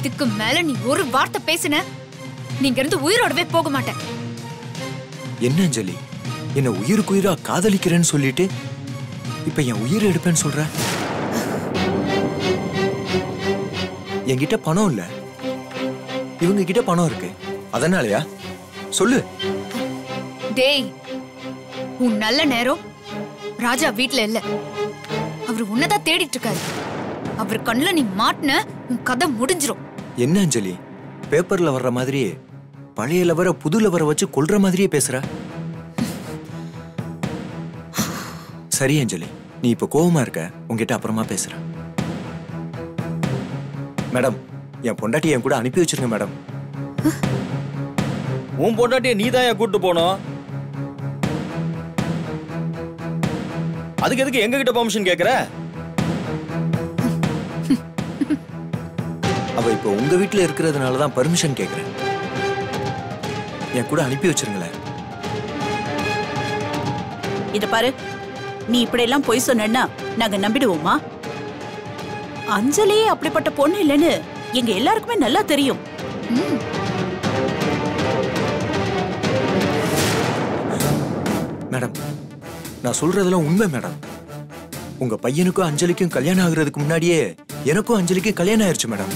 இதுக்கு மேல நீ ஒரு வார்த்தை பேசுன நீங்க இருந்து உயிரோடவே போக மாட்டேன் என்ன அஞ்சலி என்ன உயிருக்கு உயிரா காதலிக்கிறேன்னு சொல்லிட்டு இப்ப என் உயிரை எடுப்பேன்னு சொல்ற என்கிட்ட பணம் இல்ல இவங்க கிட்ட பணம் இருக்கு அதனாலயா சொல்லு டேய் உன் நல்ல நேரம் ராஜா வீட்ல இல்ல அவர் உன்னதான் தேடிட்டு இருக்காரு அவர் கண்ணுல நீ மாட்டின உன் கதை முடிஞ்சிரும் என்ன அஞ்சலி பேப்பர்ல வர்ற மாதிரியே பழைய லவரை புது லவரை வச்சு கொல்ற மாதிரியே பேசுற சரி அஞ்சலி நீ இப்ப கோவமா இருக்க உன்கிட்ட அப்புறமா பேசுற மேடம் என் பொண்டாட்டி என் கூட அனுப்பி வச்சிருங்க மேடம் உன் பொண்டாட்டிய நீ தான் கூட்டு போனோம் அதுக்கு எதுக்கு எங்க கிட்ட பெர்மிஷன் கேக்குற அவ இப்ப உங்க வீட்டுல இருக்கிறதுனால தான் பர்மிஷன் கேக்குறேன் என் கூட அனுப்பி வச்சிருங்களேன் இத பாரு நீ இப்படி எல்லாம் பொய் சொன்னா நாங்க நம்பிடுவோமா அஞ்சலியே அப்படிப்பட்ட பொண்ணு இல்லைன்னு எங்க எல்லாருக்குமே நல்லா தெரியும் மேடம் நான் சொல்றதெல்லாம் உண்மை மேடம் உங்க பையனுக்கும் அஞ்சலிக்கும் கல்யாணம் ஆகுறதுக்கு முன்னாடியே எனக்கும் அஞ்சலிக்கும் கல்யாணம் ஆயிருச்சு மேடம்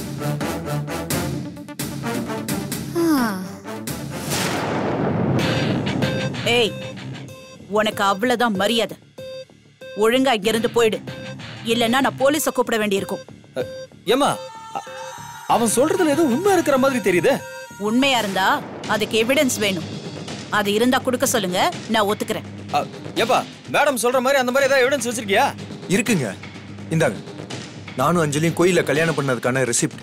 ஏய் உனக்கு அவ்வளவுதான் மரியாதை ஒழுங்கா இங்க இருந்து போயிடு இல்லைன்னா நான் போலீஸ கூப்பிட வேண்டியிருக்கும் அஹ், ஏம்மா அ- அவன் சொல்றதுல ஏதோ உண்மை இருக்கிற மாதிரி தெரியுதே உண்மையா இருந்தா அதுக்கு எவிடன்ஸ் வேணும் அது இருந்தா கொடுக்க சொல்லுங்க நான் ஒத்துக்கிறேன் அ, ஏப்பா மேடம் சொல்ற மாதிரி அந்த மாதிரி ஏதாவது எவிடன்ஸ் வச்சிருக்கியா இருக்குங்க இந்தாங்க நானும் அஞ்சலியும் கோயில்ல கல்யாணம் பண்ணதுக்கான ரெசிப்ட்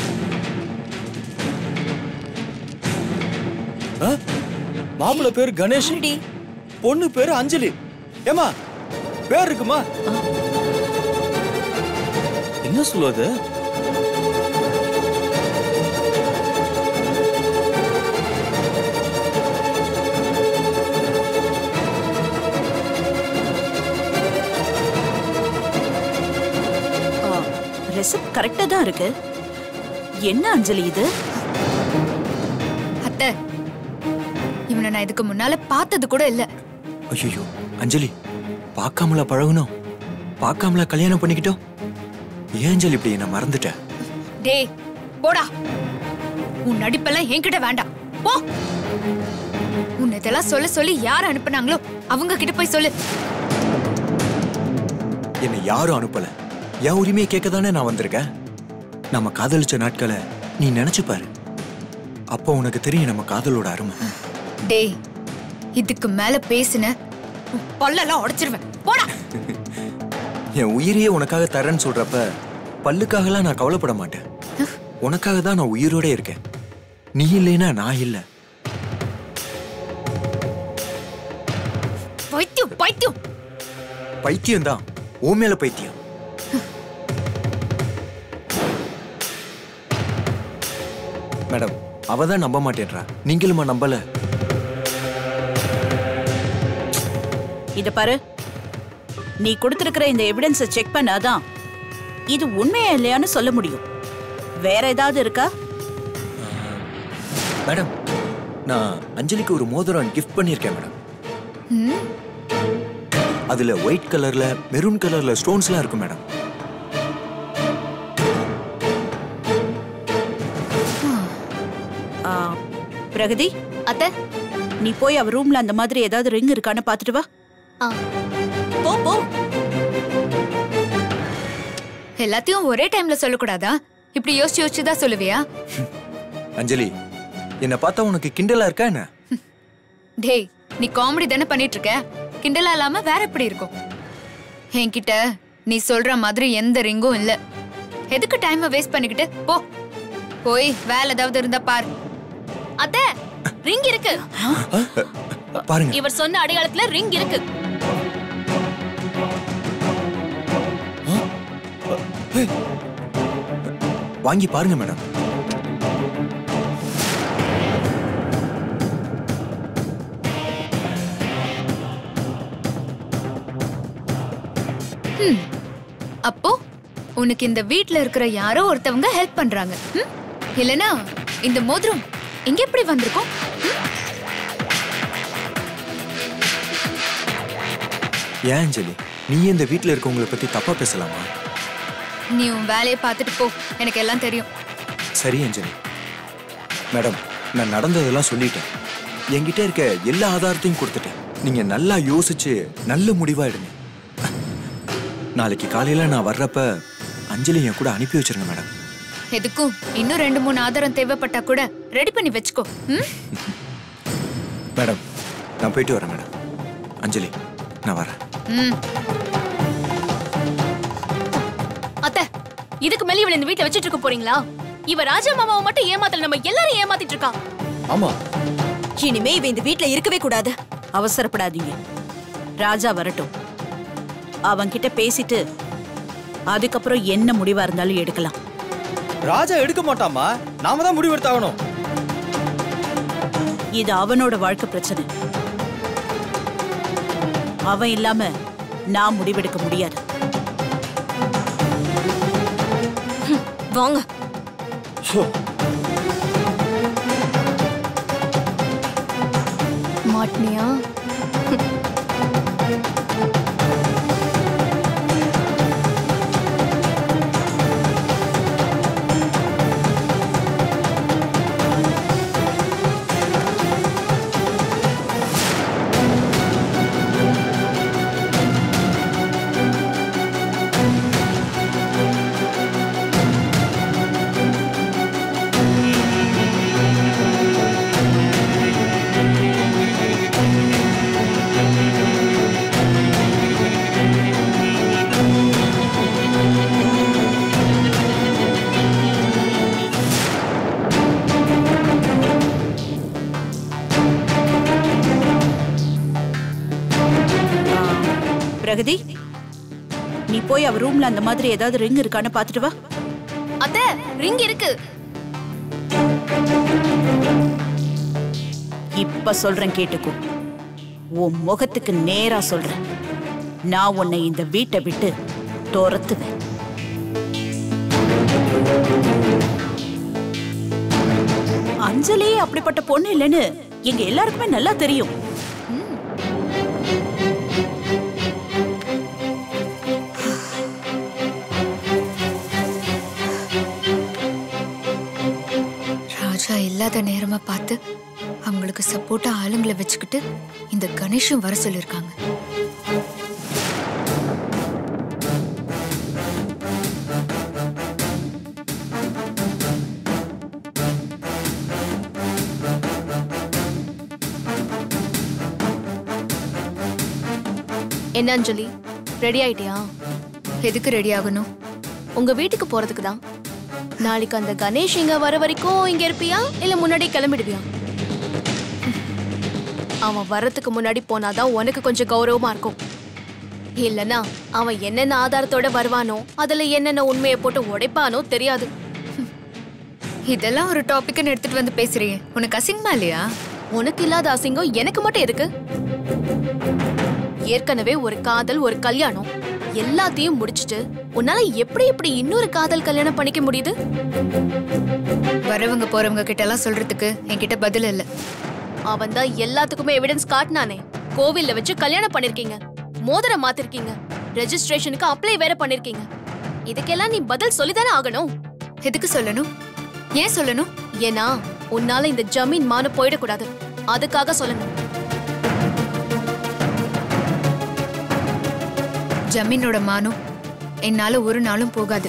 மாப்பிள்ள பேரு கணேஷ் பொண்ணு பேரு அஞ்சலி ஏமா பேர் இருக்குமா என்ன சொல்லுவது ரெசிப்ட் கரெக்டா தான் இருக்கு என்ன அஞ்சலி இது அத்தை இவனை நான் இதுக்கு முன்னால பார்த்தது கூட இல்ல ஐயோ அஞ்சலி பார்க்காமலா பழகணும் பார்க்காமலா கல்யாணம் பண்ணிக்கிட்டோம் ஏன் அஞ்சலி இப்படி என்ன மறந்துட்ட டேய் போடா உன் நடிப்பெல்லாம் என்கிட்ட வேண்டாம் போ உன்னை இதெல்லாம் சொல்ல சொல்லி யார் அனுப்புனாங்களோ அவங்க கிட்ட போய் சொல்லு என்னை யாரும் அனுப்பல என் உரிமையை கேட்க தானே நான் வந்திருக்கேன் நம்ம காதலிச்ச நாட்களை நீ நினைச்சு பாரு அப்போ உனக்கு தெரியும் நம்ம காதலோட அருமை டேய் இதுக்கு மேல பேசுன உன் பல்லெல்லாம் உடைச்சிருவேன் போடா என் உயிரையே உனக்காக தரேன்னு சொல்றப்ப பல்லுக்காகலாம் நான் கவலைப்பட மாட்டேன் உனக்காக தான் நான் உயிரோட இருக்கேன் நீ இல்லைன்னா நான் இல்லை பைத்தியம் பைத்தியம் பைத்தியம் தான் ஓ மேல பைத்தியம் மேடம் அவ தான் நம்ப மாட்டேன்றா நீங்களுமா நம்பல இத பாரு நீ கொடுத்திருக்கிற இந்த எவிடன்ஸை செக் பண்ணாதான் இது உண்மையா இல்லையான்னு சொல்ல முடியும் வேற ஏதாவது இருக்கா மேடம் நான் அஞ்சலிக்கு ஒரு மோதிரம் கிஃப்ட் பண்ணியிருக்கேன் மேடம் ம், அதுல ஒயிட் கலர்ல மெரூன் கலர்ல ஸ்டோன்ஸ்லாம் இருக்கும் மேடம் ஆ, பிரகதி அத்தை நீ போய் அவ ரூம்ல அந்த மாதிரி ஏதாவது ரிங் இருக்கான்னு பாத்துட்டு வா ஆ போ போ எல்லாத்தையும் ஒரே டைம்ல சொல்லக்கூடாதா இப்படி யோசிச்சு யோசிச்சு தான் சொல்லுவியா அஞ்சலி என்ன பார்த்தா உனக்கு கிண்டலா இருக்கா என்ன டேய் நீ காமெடி தானே பண்ணிட்டு இருக்க கிண்டலா இல்லாம வேற எப்படி இருக்கும் என்கிட்ட நீ சொல்ற மாதிரி எந்த ரிங்கும் இல்ல எதுக்கு டைமை வேஸ்ட் பண்ணிக்கிட்டு போ போய் வேலை ஏதாவது இருந்தா பாரு அத்தை ரிங் இருக்கு பாருங்க இவர் சொன்ன அடையாளத்துல ரிங் இருக்கு வாங்கி பாருங்க மேடம் அப்போ உனக்கு இந்த வீட்ல இருக்கிற யாரோ ஒருத்தவங்க ஹெல்ப் பண்றாங்க ம்? இல்லனா இந்த மோதிரம் இங்க எப்படி வந்திருக்கும் ஏன் அஞ்சலி நீ இந்த வீட்ல இருக்கவங்கள பத்தி தப்பா பேசலாமா நீ உன் வேலையை பார்த்துட்டு போ எனக்கு எல்லாம் தெரியும் சரி அஞ்சலி மேடம் நான் நடந்ததெல்லாம் சொல்லிட்டேன் என்கிட்ட இருக்க எல்லா ஆதாரத்தையும் கொடுத்துட்டேன் நீங்க நல்லா யோசிச்சு நல்ல முடிவா எடுங்க நாளைக்கு காலையில நான் வர்றப்ப அஞ்சலி என் கூட அனுப்பி வச்சிருங்க மேடம் எதுக்கும் இன்னும் ரெண்டு மூணு ஆதாரம் தேவைப்பட்டா கூட ரெடி பண்ணி வச்சுக்கோ ம் மேடம் நான் போயிட்டு வரேன் மேடம் அஞ்சலி நான் வரேன் ம் அத்தை இதுக்கு மேல இவளை இந்த வீட்ல வச்சிட்டு இருக்க போறீங்களா இவ ராஜா மாமாவை மட்டும் ஏமாத்தல நம்ம எல்லாரும் ஏமாத்திட்டு இருக்கா ஆமா இனிமே இவ இந்த வீட்ல இருக்கவே கூடாது அவசரப்படாதீங்க ராஜா வரட்டும் அவன்கிட்ட பேசிட்டு அதுக்கப்புறம் என்ன முடிவா இருந்தாலும் எடுக்கலாம் ராஜா எடுக்க மாட்டாமா நாம தான் முடிவெடுத்தாகணும் இது அவனோட வாழ்க்கை பிரச்சனை அவன் இல்லாம நான் முடிவெடுக்க முடியாது வாங்க மாட்டினியா பிரகதி நீ போய் அவ ரூம்ல அந்த மாதிரி ஏதாவது ரிங் இருக்கான்னு பாத்துட்டு வா அத்தை ரிங் இருக்கு இப்ப சொல்றேன் கேட்டுக்கோ உன் முகத்துக்கு நேரா சொல்றேன் நான் உன்னை இந்த வீட்டை விட்டு துரத்துவேன் அஞ்சலி அப்படிப்பட்ட பொண்ணு இல்லைன்னு எங்க எல்லாருக்குமே நல்லா தெரியும் ராஜா இல்லாத நேரமா பார்த்து அவங்களுக்கு சப்போர்ட்டா ஆளுங்களை வச்சுக்கிட்டு இந்த கணேஷும் வர சொல்லியிருக்காங்க என்ன அஞ்சலி ரெடி ஆயிட்டியா எதுக்கு ரெடி ஆகணும் உங்க வீட்டுக்கு போறதுக்கு தான் நாளைக்கு அந்த கணேஷ் இங்க வர வரைக்கும் இங்க இருப்பியா இல்ல முன்னாடி கிளம்பிடுவியா அவன் வர்றதுக்கு முன்னாடி போனாதான் உனக்கு கொஞ்சம் கௌரவமா இருக்கும் இல்லனா அவன் என்னென்ன ஆதாரத்தோட வருவானோ அதுல என்னென்ன உண்மையை போட்டு உடைப்பானோ தெரியாது இதெல்லாம் ஒரு டாபிக்னு எடுத்துட்டு வந்து பேசுறீங்க உனக்கு அசிங்கமா இல்லையா உனக்கு இல்லாத அசிங்கம் எனக்கு மட்டும் எதுக்கு ஏற்கனவே ஒரு காதல் ஒரு கல்யாணம் எல்லாத்தையும் முடிச்சிட்டு உன்னால எப்படி எப்படி இன்னொரு காதல் கல்யாணம் பண்ணிக்க முடியுது வரவங்க போறவங்க கிட்ட எல்லாம் சொல்றதுக்கு என்கிட்ட பதில் இல்ல அவன் தான் எல்லாத்துக்குமே எவிடன்ஸ் காட்டினானே கோவில்ல வச்சு கல்யாணம் பண்ணிருக்கீங்க மோதிரம் மாத்திருக்கீங்க ரெஜிஸ்ட்ரேஷனுக்கு அப்ளை வேற பண்ணிருக்கீங்க இதுக்கெல்லாம் நீ பதில் சொல்லிதானே ஆகணும் எதுக்கு சொல்லணும் ஏன் சொல்லணும் ஏன்னா உன்னால இந்த ஜமீன் மானம் போயிடக்கூடாது அதுக்காக சொல்லணும் ஜமீனோட மானம் என்னால ஒரு நாளும் போகாது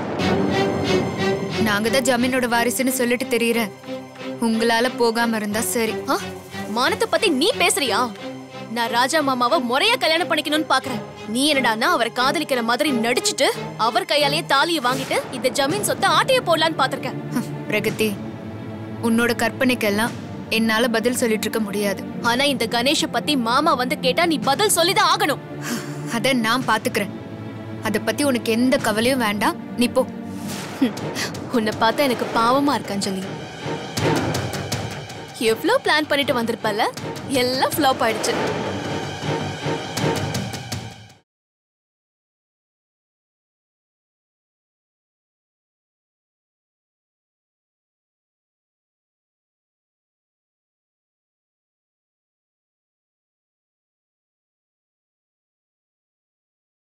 நாங்க தான் ஜமீனோட வாரிசுன்னு சொல்லிட்டு தெரியற உங்களால போகாம இருந்தா சரி ஆ? மானத்தை பத்தி நீ பேசுறியா நான் ராஜா மாமாவை முறையா கல்யாணம் பண்ணிக்கணும்னு பாக்குறேன் நீ என்னடான்னா அவரை காதலிக்கிற மாதிரி நடிச்சிட்டு அவர் கையாலேயே தாலியை வாங்கிட்டு இந்த ஜமீன் சொத்தை ஆட்டைய போடலான்னு பாத்திருக்க ஹம், பிரகதி உன்னோட கற்பனைக்கெல்லாம் என்னால பதில் சொல்லிட்டு இருக்க முடியாது ஆனா இந்த கணேஷ பத்தி மாமா வந்து கேட்டா நீ பதில் சொல்லிதான் ஆகணும் அத நான் பாத்துக்கிறேன் அத பத்தி உனக்கு எந்த கவலையும் வேண்டாம் நீ போ ஹம், உன்னை பார்த்தா எனக்கு பாவமா இருக்கு அஞ்சலி எவ்ளோ பிளான் பண்ணிட்டு வந்திருப்பல எல்லாம் ஃப்ளாப் ஆயிடுச்சு